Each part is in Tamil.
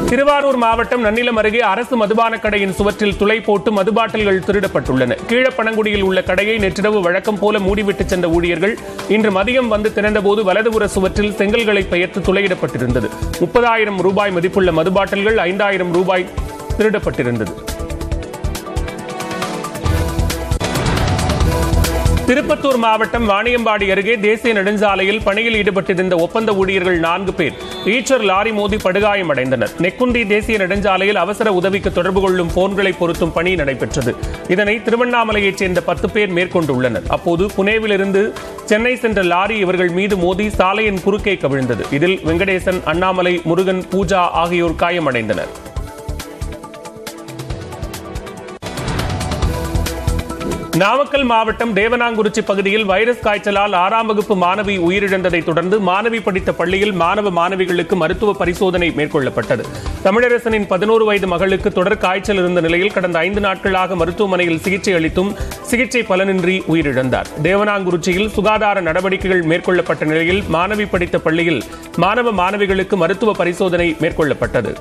திருவாரூர் மாவட்டம் நன்னிலம் அருகே அரசு மதுபான கடையின் சுவற்றில் துளை போட்டு மதுபாட்டில்கள் திருடப்பட்டுள்ளன கீழப்பனங்குடியில் உள்ள கடையை நேற்றிரவு வழக்கம் போல மூடிவிட்டு சென்ற ஊழியர்கள் இன்று மதியம் வந்து திறந்தபோது வலதுபுற சுவற்றில் செங்கல்களை பெயர்த்து துளையிடப்பட்டிருந்தது முப்பதாயிரம் ரூபாய் மதிப்புள்ள மதுபாட்டில்கள் ஐந்தாயிரம் ரூபாய் திருடப்பட்டிருந்தது திருப்பத்தூர் மாவட்டம் வாணியம்பாடி அருகே தேசிய நெடுஞ்சாலையில் பணியில் ஈடுபட்டிருந்த ஒப்பந்த ஊழியர்கள் நான்கு பேர் ஈச்சர் லாரி மோதி படுகாயமடைந்தனர் நெக்குண்டி தேசிய நெடுஞ்சாலையில் அவசர உதவிக்கு தொடர்பு கொள்ளும் போன்களை பொருத்தும் பணி நடைபெற்றது இதனை திருவண்ணாமலையைச் சேர்ந்த பத்து பேர் மேற்கொண்டுள்ளனர் அப்போது புனேவிலிருந்து சென்னை சென்ற லாரி இவர்கள் மீது மோதி சாலையின் குறுக்கே கவிழ்ந்தது இதில் வெங்கடேசன் அண்ணாமலை முருகன் பூஜா ஆகியோர் காயமடைந்தனர் நாமக்கல் மாவட்டம் தேவனாங்குறிச்சி பகுதியில் வைரஸ் காய்ச்சலால் ஆறாம் வகுப்பு மாணவி உயிரிழந்ததை தொடர்ந்து மாணவி படித்த பள்ளியில் மாணவ மாணவிகளுக்கு மருத்துவ பரிசோதனை மேற்கொள்ளப்பட்டது தமிழரசனின் பதினோரு வயது மகளுக்கு தொடர் காய்ச்சல் இருந்த நிலையில் கடந்த ஐந்து நாட்களாக மருத்துவமனையில் சிகிச்சை அளித்தும் சிகிச்சை பலனின்றி உயிரிழந்தார் தேவனாங்குறிச்சியில் சுகாதார நடவடிக்கைகள் மேற்கொள்ளப்பட்ட நிலையில் மாணவி படித்த பள்ளியில் மாணவ மாணவிகளுக்கு மருத்துவ பரிசோதனை மேற்கொள்ளப்பட்டது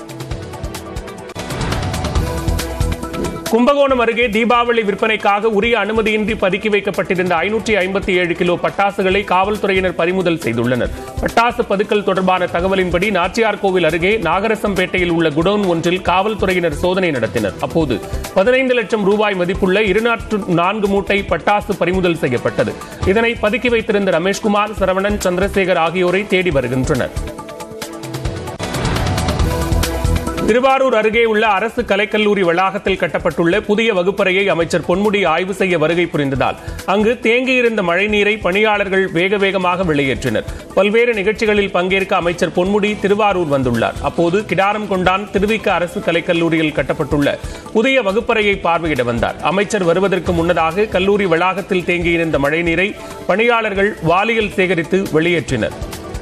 கும்பகோணம் அருகே தீபாவளி விற்பனைக்காக உரிய அனுமதியின்றி பதுக்கி வைக்கப்பட்டிருந்த ஐநூற்றி ஐம்பத்தி ஏழு கிலோ பட்டாசுகளை காவல்துறையினர் பறிமுதல் செய்துள்ளனர் பட்டாசு பதுக்கல் தொடர்பான தகவலின்படி நாச்சியார் கோவில் அருகே நாகரசம்பேட்டையில் உள்ள குடோன் ஒன்றில் காவல்துறையினர் சோதனை நடத்தினர் அப்போது பதினைந்து லட்சம் ரூபாய் மதிப்புள்ள இருநூற்று நான்கு மூட்டை பட்டாசு பறிமுதல் செய்யப்பட்டது இதனை பதுக்கி வைத்திருந்த ரமேஷ்குமார் சரவணன் சந்திரசேகர் ஆகியோரை தேடி வருகின்றனர் திருவாரூர் அருகே உள்ள அரசு கலைக்கல்லூரி வளாகத்தில் கட்டப்பட்டுள்ள புதிய வகுப்பறையை அமைச்சர் பொன்முடி ஆய்வு செய்ய வருகை புரிந்ததால் அங்கு தேங்கியிருந்த மழைநீரை பணியாளர்கள் வேக வேகமாக வெளியேற்றினர் பல்வேறு நிகழ்ச்சிகளில் பங்கேற்க அமைச்சர் பொன்முடி திருவாரூர் வந்துள்ளார் அப்போது கிடாரம் கொண்டான் திருவிக்க அரசு கலைக்கல்லூரியில் கட்டப்பட்டுள்ள புதிய வகுப்பறையை பார்வையிட வந்தார் அமைச்சர் வருவதற்கு முன்னதாக கல்லூரி வளாகத்தில் தேங்கியிருந்த மழைநீரை பணியாளர்கள் வாளியில் சேகரித்து வெளியேற்றினர்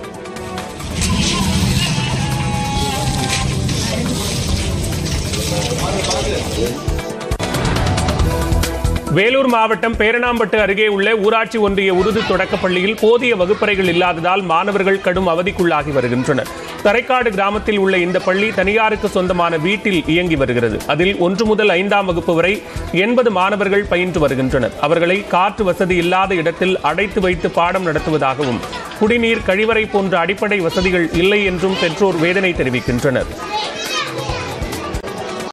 வேலூர் மாவட்டம் பேரணாம்பட்டு அருகே உள்ள ஊராட்சி ஒன்றிய உருது தொடக்கப்பள்ளியில் போதிய வகுப்பறைகள் இல்லாததால் மாணவர்கள் கடும் அவதிக்குள்ளாகி வருகின்றனர் தரைக்காடு கிராமத்தில் உள்ள இந்த பள்ளி தனியாருக்கு சொந்தமான வீட்டில் இயங்கி வருகிறது அதில் ஒன்று முதல் ஐந்தாம் வகுப்பு வரை எண்பது மாணவர்கள் பயின்று வருகின்றனர் அவர்களை காற்று வசதி இல்லாத இடத்தில் அடைத்து வைத்து பாடம் நடத்துவதாகவும் குடிநீர் கழிவறை போன்ற அடிப்படை வசதிகள் இல்லை என்றும் பெற்றோர் வேதனை தெரிவிக்கின்றனர்